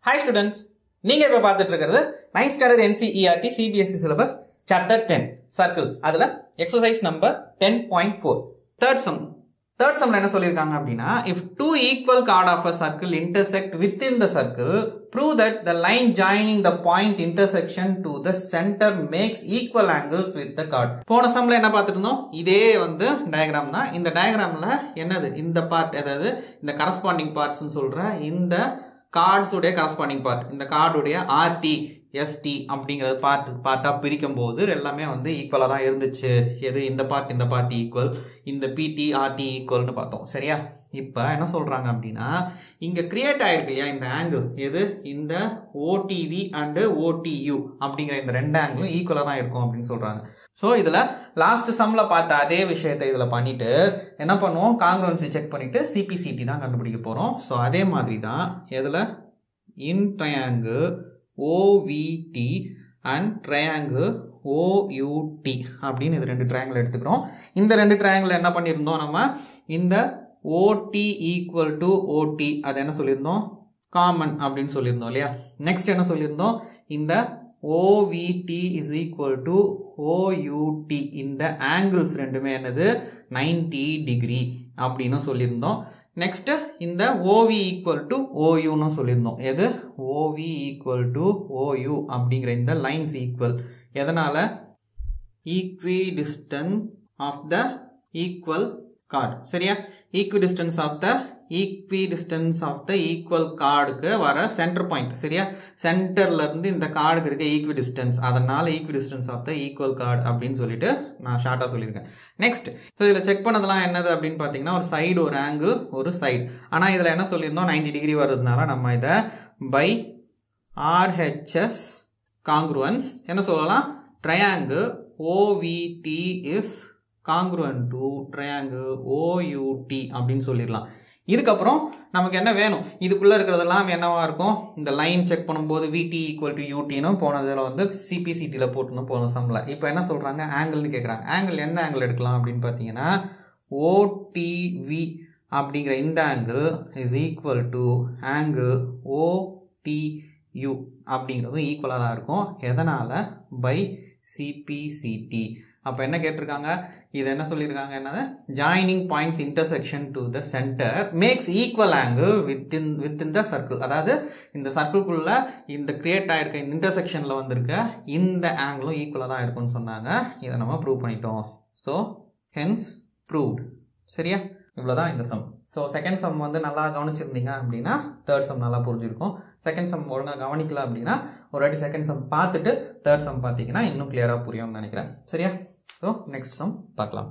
hi students நீங்கள் இப்போ பார்த்துட்டு இருக்கிறது ninth standard NCERT CBSE syllabus chapter ten circles அதில் exercise number ten point four third sum third சம்ல என்ன சொல்லியிருக்காங்க அப்படின்னா if two equal chord of a circle intersect within the circle prove that the line joining the point intersection to the centre makes equal angles with the chord போன சம்ல என்ன பார்த்துட்டு இருந்தோம் இதே வந்து டயக்ராம் தான் இந்த டயக்ராம்ல என்னது இந்த பார்ட் அதாவது இந்த கரஸ்பாண்டிங் பார்ட்ஸ்னு சொல்ற இந்த கார்ட்ஸுடைய கரஸ்பாண்டிங் பார்ட் இந்த கார்டுடைய ஆர்டி எஸ்டி அப்படிங்கிறது பார்ட் பார்ட்டாக பிரிக்கும் போது எல்லாமே வந்து ஈக்குவலாக தான் இருந்துச்சு எது இந்த பார்ட் இந்த பார்ட் ஈக்குவல் இந்த பிடி ஆர்டி ஈக்குவல்னு பார்த்தோம் சரியா இப்போ என்ன சொல்கிறாங்க அப்படின்னா இங்கே கிரியேட் ஆயிருக்கு இல்லையா இந்த ஆங்கிள் எது இந்த ஓடிவி அண்டு ஓடியு அப்படிங்கிற இந்த ரெண்டு ஆங்கிளும் ஈக்குவலாக தான் இருக்கும் அப்படின்னு சொல்கிறாங்க ஸோ இதில் லாஸ்ட் சம்மில் பார்த்த அதே விஷயத்தை இதில் பண்ணிவிட்டு என்ன பண்ணுவோம் காங்கிரன்சி செக் பண்ணிவிட்டு சிபிசிடி தான் கண்டுபிடிக்க போகிறோம் ஸோ அதே மாதிரி தான் எதில் in triangle OVD and triangle OUD அப்படின்னு இது ரெண்டு ட்ரையாங்கிள் எடுத்துக்கிறோம் இந்த ரெண்டு ட்ரையாங்கிள் என்ன பண்ணியிருந்தோம் நம்ம இந்த ஓடி ஈக்குவல் டு ஓடி அது என்ன சொல்லியிருந்தோம் காமன் அப்படின்னு சொல்லியிருந்தோம் இல்லையா நெக்ஸ்ட் என்ன சொல்லியிருந்தோம் இந்த OVD is equal to OUD இந்த ஆங்கிள்ஸ் ரெண்டுமே என்னது நைன்டி டிகிரி அப்படின்னு சொல்லியிருந்தோம் நெக்ஸ்ட் இந்த ஓவி ஈக்குவல் டு ஓயூன்னு சொல்லியிருந்தோம் எது ஓவி ஈக்குவல் டு ஓயூ அப்படிங்கிற இந்த லைன்ஸ் ஈக்குவல் எதனால் equidistance of the equal chord சரியா equidistance of the equidistance of the equal கார்டுக்கு வர சென்டர் பாயிண்ட் சரியா சென்டர்ல இருந்து இந்த கார்டுக்கு இருக்க ஈக்வி டிஸ்டன்ஸ் அதனால equidistance of the equal chord அப்படின்னு சொல்லிட்டு நான் ஷார்ட்டாக சொல்லியிருக்கேன் நெக்ஸ்ட் ஸோ இதில் செக் பண்ணதெல்லாம் என்னது அப்படின்னு பார்த்தீங்கன்னா ஒரு சைடு ஒரு ஆங்கிள் ஒரு சைடு ஆனால் இதில் என்ன சொல்லியிருந்தோம் நைன்டி டிகிரி வர்றதுனால நம்ம இதை பை ஆர்ஹெச்எஸ் காங்க்ருவன்ஸ் என்ன சொல்லலாம் triangle OVD is congruent to triangle OUD அப்படின்னு சொல்லிடலாம் இதுக்கப்புறம் நமக்கு என்ன வேணும் இதுக்குள்ளே இருக்கிறதெல்லாம் என்னவா இருக்கும் இந்த லைன் செக் பண்ணும்போது விடி ஈக்குவல் டு யூடின்னு போனதில் வந்து சிபிசிடியில் போட்டுன்னு போன சம்மில் இப்போ என்ன சொல்கிறாங்க ஆங்கிள்னு கேட்குறாங்க ஆங்கிள் எந்த ஆங்கிள் எடுக்கலாம் அப்படின்னு பார்த்தீங்கன்னா ஓடிவி அப்படிங்கிற இந்த angle is equal to angle ODU அப்படிங்கிறதும் ஈக்குவலாக தான் இருக்கும் எதனால் பை சிபிசிடி அப்போ என்ன கேட்டிருக்காங்க இது என்ன சொல்லியிருக்காங்க என்னது joining points intersection to the centre makes equal angle within within the circle அதாவது இந்த சர்க்கிள்குள்ள இந்த கிரியேட் ஆயிருக்க இந்த இன்டர்செக்ஷனில் வந்திருக்க இந்த ஆங்கிளும் ஈக்குவலாக தான் இருக்கும்னு சொன்னாங்க இதை நம்ம ப்ரூவ் பண்ணிட்டோம் ஸோ ஹென்ஸ் ப்ரூவ்ட் சரியா இவ்வளோதான் இந்த சம் ஸோ செகண்ட் சம் வந்து நல்லா கவனிச்சிருந்தீங்க அப்படின்னா தேர்ட் சம் நல்லா புரிஞ்சிருக்கும் செகண்ட் சம் ஒழுங்காக கவனிக்கல அப்படின்னா ஒரு வாட்டி செகண்ட் சம் பார்த்துட்டு தேர்ட் சம் பார்த்தீங்கன்னா இன்னும் கிளியராக புரியும்னு நினைக்கிறேன் சரியா ஸோ நெக்ஸ்ட் சம் பார்க்கலாம்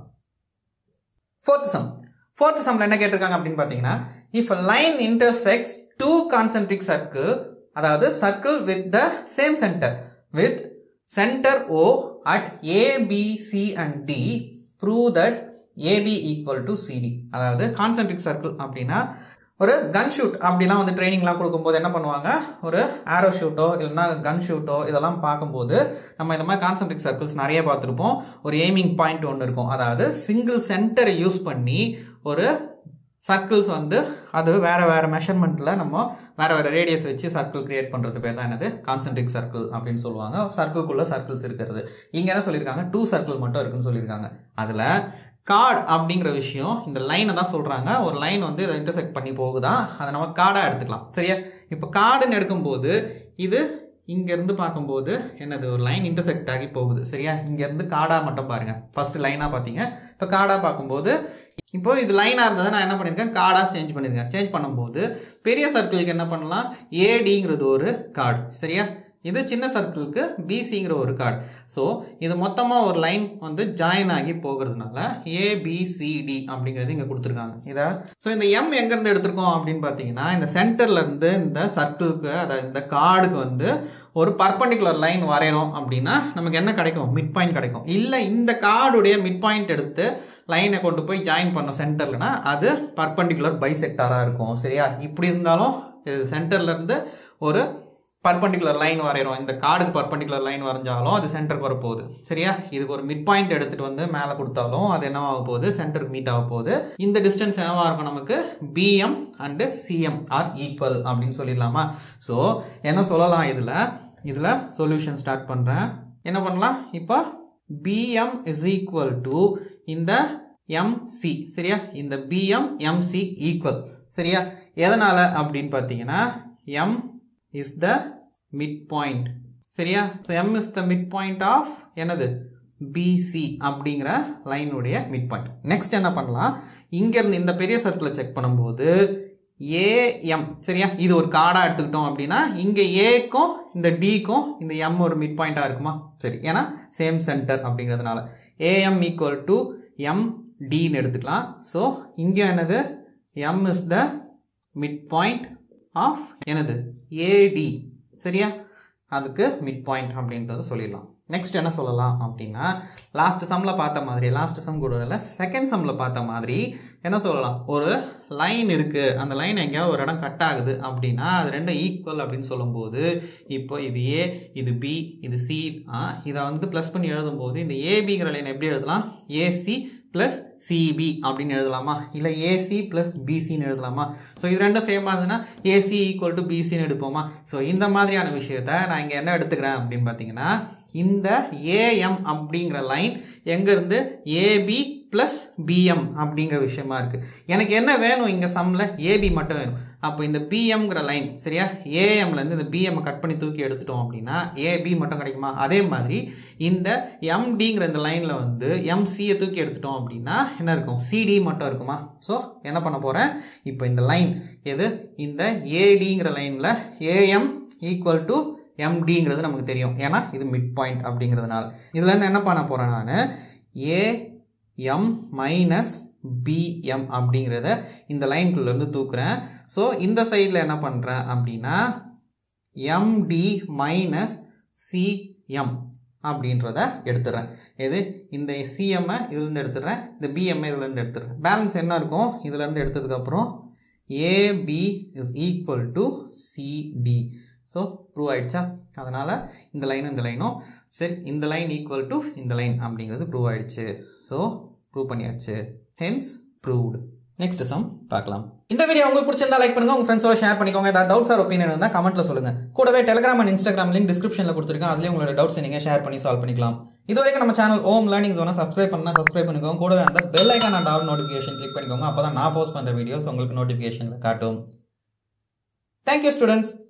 ஃபோர்த் சம் ஃபோர்த் சம்ல என்ன கேட்டிருக்காங்க அப்படின்னு பார்த்தீங்கன்னா if line intersects two concentric circle அதாவது circle with the same centre with centre O at ABC and D prove that AB equal to CD அதாவது கான்சென்ட்ரிக் சர்க்கிள் அப்படின்னா ஒரு கன் ஷூட் அப்படிலாம் வந்து ட்ரைனிங்லாம் கொடுக்கும்போது என்ன பண்ணுவாங்க ஒரு ஆரோ ஷூட்டோ இல்லைன்னா கன் ஷூட்டோ இதெல்லாம் பார்க்கும்போது நம்ம இந்த மாதிரி கான்சென்ட்ரிக் சர்க்கிள்ஸ் நிறைய பார்த்துருப்போம் ஒரு எய்மிங் பாயிண்ட் ஒன்று இருக்கும் அதாவது சிங்கிள் சென்டரை யூஸ் பண்ணி ஒரு சர்க்கிள்ஸ் வந்து அது வேற வேற மெஷர்மெண்ட்டில் நம்ம வேற வேற ரேடியஸ் வச்சு சர்க்கிள் கிரியேட் பண்ணுறது பேர் தான் என்னது கான்சென்ட்ரிக் சர்க்கிள் அப்படின்னு சொல்லுவாங்க சர்க்கிள்குள்ளே சர்க்கிள்ஸ் இருக்கிறது இங்கே என்ன சொல்லியிருக்காங்க டூ சர்க்கிள் மட்டும் இருக்குன்னு சொல்லியிருக்காங்க அதில் கார்டு அப்படிங்கிற விஷயம் இந்த லைனை தான் சொல்கிறாங்க ஒரு லைன் வந்து இதை இன்டர்செக்ட் பண்ணி போகுதான் அதை நம்ம கார்டாக எடுத்துக்கலாம் சரியா இப்போ கார்டுன்னு எடுக்கும்போது இது இங்கேருந்து பார்க்கும்போது என்னது ஒரு லைன் இன்டர்செக்ட் ஆகி போகுது சரியா இங்கேருந்து கார்டாக மட்டும் பாருங்கள் ஃபர்ஸ்ட் லைனாக பார்த்தீங்க இப்போ கார்டாக பார்க்கும்போது இப்போ இது லைனாக இருந்ததை நான் என்ன பண்ணியிருக்கேன் கார்டாக சேஞ்ச் பண்ணியிருக்கேன் சேஞ்ச் பண்ணும்போது பெரிய சர்க்கிளுக்கு என்ன பண்ணலாம் ஏடிங்கிறது ஒரு கார்டு சரியா இது சின்ன சர்க்கிளுக்கு பிசிங்கிற ஒரு கார்டு ஸோ இது மொத்தமாக ஒரு லைன் வந்து ஜாயின் ஆகி போகிறதுனால ஏபிசிடி அப்படிங்கிறது இங்கே கொடுத்துருக்காங்க இதை ஸோ இந்த எம் எங்கேருந்து எடுத்திருக்கோம் அப்படின்னு பார்த்தீங்கன்னா இந்த சென்டர்ல இருந்து இந்த சர்க்கிளுக்கு அதாவது இந்த கார்டுக்கு வந்து ஒரு பர்பண்டிகுலர் லைன் வரைகிறோம் அப்படின்னா நமக்கு என்ன கிடைக்கும் மிட் பாயிண்ட் கிடைக்கும் இல்லை இந்த கார்டுடைய மிட் பாயிண்ட் எடுத்து லைனை கொண்டு போய் ஜாயின் பண்ணோம் சென்டர்லனா அது பர்பண்டிகுலர் பைசெக்டாராக இருக்கும் சரியா இப்படி இருந்தாலும் இது சென்டர்லேருந்து ஒரு பர்பண்டிகுலர் லைன் வரைகிறோம் இந்த கார்டுக்கு பர்பண்டிகுலர் லைன் வரைஞ்சாலும் அது சென்டருக்கு வர போகுது சரியா இதுக்கு ஒரு மிட் பாயிண்ட் எடுத்துட்டு வந்து மேலே கொடுத்தாலும் அது என்னவாக போகுது சென்டருக்கு மீட் ஆக போகுது இந்த டிஸ்டன்ஸ் என்னவா இருக்கும் நமக்கு PM and CM are equal அப்படின்னு சொல்லிடலாமா ஸோ என்ன சொல்லலாம் இதில் இதில் சொல்யூஷன் ஸ்டார்ட் பண்ணுறேன் என்ன பண்ணலாம் இப்போ பிஎம் இஸ் ஈக்குவல் டு இந்த எம்சி சரியா இந்த பிஎம் எம்சி ஈக்குவல் சரியா எதனால் அப்படின்னு பார்த்தீங்கன்னா M is the midpoint சரியா so M is the midpoint of என்னது பிசி அப்படிங்கிற லைனுடைய மிட் பாயிண்ட் நெக்ஸ்ட் என்ன பண்ணலாம் இங்கேருந்து இந்த பெரிய சர்க்கிளை செக் பண்ணும்போது ஏஎம் சரியா இது ஒரு கார்டாக எடுத்துக்கிட்டோம் அப்படின்னா இங்கே ஏக்கும் இந்த டிக்கும் இந்த எம் ஒரு மிட் பாயிண்ட்டாக இருக்குமா சரி ஏன்னா சேம் சென்டர் அப்படிங்கிறதுனால ஏஎம் ஈக்குவல் டு எம் டின்னு எடுத்துக்கலாம் ஸோ இங்கே என்னது M is the midpoint of என்னது ஏடி சரியா அதுக்கு மிட் பாயிண்ட் அப்படின்றத சொல்லிடலாம் நெக்ஸ்ட் என்ன சொல்லலாம் அப்படின்னா லாஸ்ட் சம்மில் பார்த்த மாதிரி லாஸ்ட் சம் கூட இல்லை செகண்ட் சம்மில் பார்த்த மாதிரி என்ன சொல்லலாம் ஒரு லைன் இருக்குது அந்த லைன் எங்கேயாவது ஒரு இடம் கட் ஆகுது அப்படின்னா அது ரெண்டும் ஈக்குவல் அப்படின்னு சொல்லும்போது இப்போ இது ஏ இது பி இது சி இதை வந்து ப்ளஸ் பண்ணி எழுதும்போது இந்த ஏபிங்கிற லைன் எப்படி எழுதலாம் ஏசி ப்ளஸ் சிபி அப்படின்னு எழுதலாமா இல்லை ஏசி ப்ளஸ் பிசின்னு எழுதலாமா ஸோ இது ரெண்டும் சேமாக இருந்ததுன்னா ஏசி ஈக்குவல் டு பிசின்னு எடுப்போமா ஸோ இந்த மாதிரியான விஷயத்த நான் இங்கே என்ன எடுத்துக்கிறேன் அப்படின்னு பார்த்தீங்கன்னா இந்த ஏஎம் அப்படிங்கிற லைன் எங்கேருந்து ஏபி ப்ளஸ் பிஎம் அப்படிங்கிற விஷயமா இருக்குது எனக்கு என்ன வேணும் இங்கே சம்மில் ஏபி மட்டும் வேணும் அப்போ இந்த பிஎம்ங்கிற லைன் சரியா ஏஎம்லேருந்து இந்த பிஎம் கட் பண்ணி தூக்கி எடுத்துட்டோம் அப்படின்னா ஏபி மட்டும் கிடைக்குமா அதே மாதிரி இந்த எம்டிங்கிற இந்த லைனில் வந்து எம்சியை தூக்கி எடுத்துட்டோம் அப்படின்னா என்ன இருக்கும் சிடி மட்டும் இருக்குமா ஸோ என்ன பண்ண போகிறேன் இப்போ இந்த லைன் எது இந்த ஏடிங்கிற லைனில் ஏஎம் ஈக்குவல் டு எம்டிங்கிறது நமக்கு தெரியும் ஏன்னா இது மிட் பாயிண்ட் அப்படிங்கிறதுனால இதுலேருந்து என்ன பண்ண போகிறேன் நான் ஏஎம் மைனஸ் பிஎம் அப்படிங்கிறத இந்த லைன்குள்ளேருந்து தூக்குறேன் ஸோ இந்த சைடில் என்ன பண்ணுறேன் அப்படின்னா எம்டி மைனஸ் சிஎம் அப்படின்றத எடுத்துடுறேன் எது இந்த சிஎம்மை இதுலேருந்து எடுத்துடுறேன் இந்த பிஎம்ஐ இதுலேருந்து எடுத்துடுறேன் பேலன்ஸ் என்ன இருக்கும் இதுலேருந்து எடுத்ததுக்கப்புறம் AB is equal to CD so prove ஆயிடுச்சா அதனால் இந்த லைனும் இந்த லைனும் சரி இந்த லைன் ஈக்குவல் டு இந்த லைன் அப்படிங்கிறது ப்ரூவ் ஆயிடுச்சு ஸோ ப்ரூவ் பண்ணியாச்சு ஹென்ஸ் ப்ரூவ்டு நெக்ஸ்ட் சம் பார்க்கலாம் இந்த வீடியோ உங்களுக்கு பிடிச்சிருந்தா லைக் பண்ணுங்க உங்க ஃப்ரெண்ட்ஸோட ஷேர் பண்ணிக்கோங்க ஏதாவது டவுட்ஸ் ஆர் ஒப்பீனியன் இருந்தால் கமெண்ட்ல சொல்லுங்க கூடவே டெலிகிராம் அண்ட் இன்ஸ்டாகிராம் லிங்க் டிஸ்கிரிப்ஷனில் கொடுத்துருக்கேன் அதுலேயே உங்களோட டவுட்ஸ் நீங்கள் ஷேர் பண்ணி சால்வ் பண்ணிக்கலாம் இது வரைக்கும் நம்ம சேனல் ஓம் லேர்னிங் ஜோனை சப்ஸ்கிரைப் பண்ணால் சப்ஸ்கிரைப் பண்ணிக்கோங்க கூடவே அந்த bell icon and all notification click பண்ணிக்கோங்க அப்போ தான் நான் போஸ்ட் பண்ணுற வீடியோஸ் உங்களுக்கு நோட்டிஃபிகேஷனில் காட்டும் தேங்க்யூ ஸ்டூடெண்ட்ஸ்